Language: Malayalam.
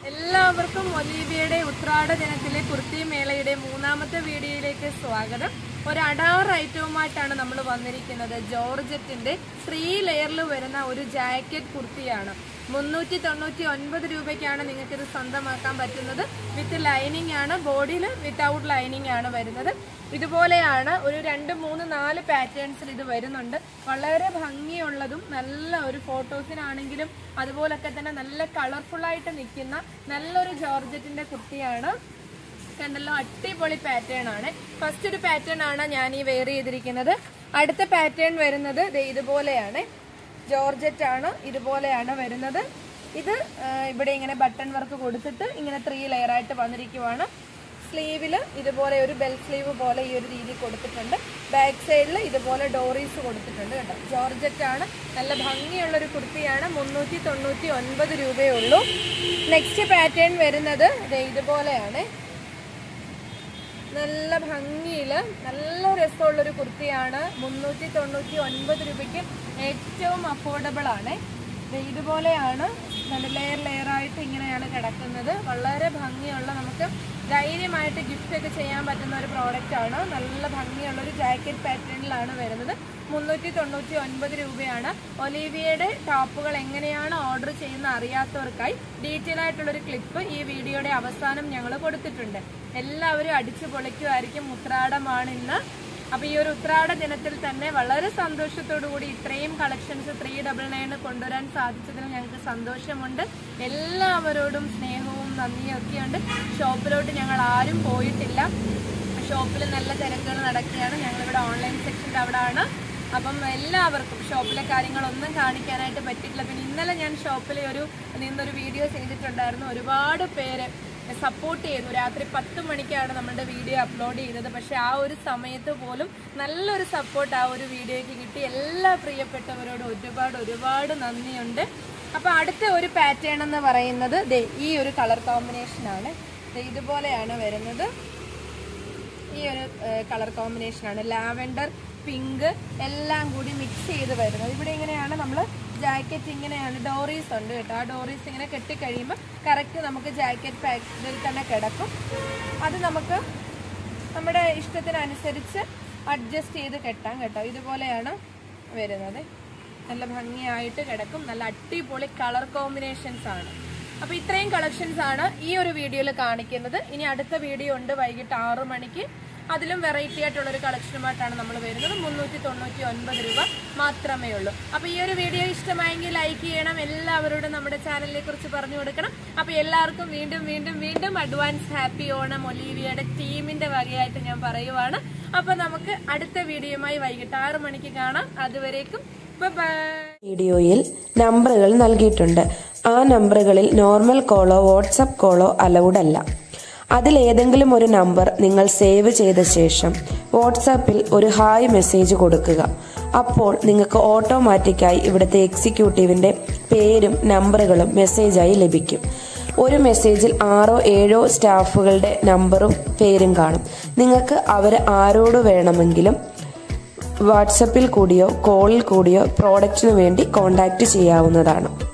എല്ലാവർക്കും ഒലീവിയയുടെ ഉത്രാട ദിനത്തിലെ കുർത്തി മേളയുടെ മൂന്നാമത്തെ വീഡിയോയിലേക്ക് സ്വാഗതം ഒരു അടാർ ഐറ്റവുമായിട്ടാണ് നമ്മൾ വന്നിരിക്കുന്നത് ജോർജറ്റിന്റെ ത്രീ ലെയറിൽ വരുന്ന ഒരു ജാക്കറ്റ് കുർത്തിയാണ് മുന്നൂറ്റി തൊണ്ണൂറ്റി ഒൻപത് രൂപയ്ക്കാണ് നിങ്ങൾക്ക് ഇത് സ്വന്തമാക്കാൻ പറ്റുന്നത് വിത്ത് ലൈനിങ് ആണ് ബോഡിയിൽ വിത്തൗട്ട് ലൈനിങ് ആണ് വരുന്നത് ഇതുപോലെയാണ് ഒരു രണ്ട് മൂന്ന് നാല് പാറ്റേൺസിൽ ഇത് വരുന്നുണ്ട് വളരെ ഭംഗിയുള്ളതും നല്ല ഒരു ഫോട്ടോസിനാണെങ്കിലും അതുപോലൊക്കെ തന്നെ നല്ല കളർഫുൾ ആയിട്ട് നിൽക്കുന്ന നല്ലൊരു ജോർജറ്റിന്റെ കുർത്തിയാണ് കണ്ടല്ലോ അടിപൊളി പാറ്റേൺ ആണ് ഫസ്റ്റ് ഒരു പാറ്റേൺ ആണ് ഞാൻ ഈ വെയർ ചെയ്തിരിക്കുന്നത് അടുത്ത പാറ്റേൺ വരുന്നത് ദേ ഇതുപോലെയാണ് ജോർജറ്റ് ആണ് ഇതുപോലെയാണ് വരുന്നത് ഇത് ആ, ഇവിടെ ഇങ്ങനെ ബട്ടൺ വർക്ക് കൊടുത്തിട്ട് ഇങ്ങനെ ത്രീ ലെയർ ആയിട്ട് വന്നിരിക്കുവാണ് സ്ലീവിൽ ഇതുപോലെ ഒരു ബെൽ സ്ലീവ് പോലെ ഈ ഒരു രീതി കൊടുത്തിട്ടുണ്ട് ബാക്ക് സൈഡിൽ ഇതുപോലെ ഡോറീസ് കൊടുത്തിട്ടുണ്ട് കേട്ടോ ജോർജറ്റ് ആണ് നല്ല ഭംഗിയുള്ള ഒരു കുർത്തിയാണ് മുന്നൂറ്റി തൊണ്ണൂറ്റി ഒൻപത് രൂപയേ ഉള്ളൂ നെക്സ്റ്റ് പാറ്റേൺ വരുന്നത് ദേ ഇതുപോലെയാണ് നല്ല ഭംഗിയിൽ നല്ല രസമുള്ളൊരു കുർത്തിയാണ് മുന്നൂറ്റി തൊണ്ണൂറ്റി ഒൻപത് രൂപയ്ക്ക് ഏറ്റവും അഫോർഡബിൾ ആണ് ദേ ഇതുപോലെയാണ് നല്ല ലെയർ ലെയർ ആയിട്ട് ഇങ്ങനെയാണ് കിടക്കുന്നത് വളരെ ഭംഗിയുള്ള നമുക്ക് ധൈര്യമായിട്ട് ഗിഫ്റ്റ് ഒക്കെ ചെയ്യാൻ പറ്റുന്ന ഒരു പ്രോഡക്റ്റ് ആണ് നല്ല ഭംഗിയുള്ള ഒരു ജാക്കറ്റ് പാറ്റേണിലാണ് വരുന്നത് മുന്നൂറ്റി തൊണ്ണൂറ്റി ഒൻപത് രൂപയാണ് ഒലീവിയയുടെ ടോപ്പുകൾ എങ്ങനെയാണ് ഓർഡർ ചെയ്യുന്ന അറിയാത്തവർക്കായി ഡീറ്റെയിൽ ആയിട്ടുള്ളൊരു ക്ലിപ്പ് ഈ വീഡിയോയുടെ അവസാനം ഞങ്ങൾ കൊടുത്തിട്ടുണ്ട് എല്ലാവരും അടിച്ചു പൊളിക്കുമായിരിക്കും ഉത്രാടമാണ് ഇന്ന് അപ്പൊ ഈ ഒരു ഉത്രാട ദിനത്തിൽ തന്നെ വളരെ സന്തോഷത്തോടു കൂടി ഇത്രയും കളക്ഷൻസ് ത്രീ ഡബിൾ നയൻ കൊണ്ടുവരാൻ സാധിച്ചതിൽ ഞങ്ങൾക്ക് സന്തോഷമുണ്ട് എല്ലാവരോടും സ്നേഹവും നന്ദിയും ഒക്കെയുണ്ട് ഷോപ്പിലോട്ട് ഞങ്ങൾ ആരും പോയിട്ടില്ല ഷോപ്പിൽ നല്ല തിരക്കുകൾ നടക്കുകയാണ് ഞങ്ങളിവിടെ ഓൺലൈൻ സെക്ഷൻ്റെ അവിടെ ആണ് അപ്പം എല്ലാവർക്കും ഷോപ്പിലെ കാര്യങ്ങളൊന്നും കാണിക്കാനായിട്ട് പറ്റിയിട്ടില്ല പിന്നെ ഇന്നലെ ഞാൻ ഷോപ്പിൽ ഒരു നിന്നൊരു വീഡിയോ ചെയ്തിട്ടുണ്ടായിരുന്നു ഒരുപാട് പേര് സപ്പോർട്ട് ചെയ്തു രാത്രി പത്ത് മണിക്കാണ് നമ്മുടെ വീഡിയോ അപ്ലോഡ് ചെയ്തത് പക്ഷെ ആ ഒരു സമയത്ത് പോലും നല്ലൊരു സപ്പോർട്ട് ആ ഒരു വീഡിയോയ്ക്ക് കിട്ടി എല്ലാ പ്രിയപ്പെട്ടവരോടും ഒരുപാട് ഒരുപാട് നന്ദിയുണ്ട് അപ്പൊ അടുത്ത ഒരു പാറ്റേൺ എന്ന് പറയുന്നത് ദേ ഈ ഒരു കളർ കോമ്പിനേഷൻ ആണ് ദേ ഇതുപോലെയാണ് വരുന്നത് ഈ ഒരു കളർ കോമ്പിനേഷൻ ആണ് ലാവെൻഡർ പിങ്ക് എല്ലാം കൂടി മിക്സ് ചെയ്ത് വരുന്നത് ഇവിടെ ഇങ്ങനെയാണ് നമ്മൾ ജാക്കറ്റ് ഇങ്ങനെയാണ് ഡോറീസ് ഉണ്ട് കേട്ടോ ആ ഡോറീസ് ഇങ്ങനെ കെട്ടിക്കഴിയുമ്പോൾ കറക്റ്റ് നമുക്ക് ജാക്കറ്റ് പാക്കിൽ തന്നെ കിടക്കും അത് നമുക്ക് നമ്മുടെ ഇഷ്ടത്തിനനുസരിച്ച് അഡ്ജസ്റ്റ് ചെയ്ത് കെട്ടാം കേട്ടോ ഇതുപോലെയാണ് വരുന്നത് നല്ല ഭംഗിയായിട്ട് കിടക്കും നല്ല അടിപൊളി കളർ കോമ്പിനേഷൻസ് ആണ് അപ്പൊ ഇത്രയും കളക്ഷൻസ് ആണ് ഈ ഒരു വീഡിയോയിൽ കാണിക്കുന്നത് ഇനി അടുത്ത വീഡിയോ ഉണ്ട് വൈകിട്ട് ആറു മണിക്ക് അതിലും വെറൈറ്റി ആയിട്ടുള്ള ഒരു കളക്ഷനുമായിട്ടാണ് നമ്മൾ വരുന്നത് മുന്നൂറ്റി തൊണ്ണൂറ്റി ഒൻപത് രൂപ മാത്രമേ ഉള്ളൂ അപ്പൊ ഈ ഒരു വീഡിയോ ഇഷ്ടമായെങ്കിൽ ലൈക്ക് ചെയ്യണം എല്ലാവരോടും നമ്മുടെ ചാനലിനെ കുറിച്ച് പറഞ്ഞു കൊടുക്കണം അപ്പൊ എല്ലാവർക്കും വീണ്ടും വീണ്ടും വീണ്ടും അഡ്വാൻസ് ഹാപ്പി ഓണം ഒലീവിയയുടെ ടീമിന്റെ വകയായിട്ട് ഞാൻ പറയുവാണ് അപ്പൊ നമുക്ക് അടുത്ത വീഡിയോയുമായി വൈകിട്ട് ആറു മണിക്ക് കാണാം അതുവരേക്കും ബൈ വീഡിയോയിൽ നമ്പറുകൾ നൽകിയിട്ടുണ്ട് ആ നമ്പറുകളിൽ നോർമൽ കോളോ വാട്സപ്പ് കോളോ അലൗഡ് അല്ല അതിലേതെങ്കിലും ഒരു നമ്പർ നിങ്ങൾ സേവ് ചെയ്ത ശേഷം വാട്സാപ്പിൽ ഒരു ഹായ് മെസ്സേജ് കൊടുക്കുക അപ്പോൾ നിങ്ങൾക്ക് ഓട്ടോമാറ്റിക്കായി ഇവിടുത്തെ എക്സിക്യൂട്ടീവിന്റെ പേരും നമ്പറുകളും മെസ്സേജായി ലഭിക്കും ഒരു മെസ്സേജിൽ ആറോ ഏഴോ സ്റ്റാഫുകളുടെ നമ്പറും പേരും കാണും നിങ്ങൾക്ക് അവർ ആരോട് വേണമെങ്കിലും വാട്സപ്പിൽ കൂടിയോ കോളിൽ കൂടിയോ പ്രോഡക്റ്റിനു വേണ്ടി കോൺടാക്റ്റ് ചെയ്യാവുന്നതാണ്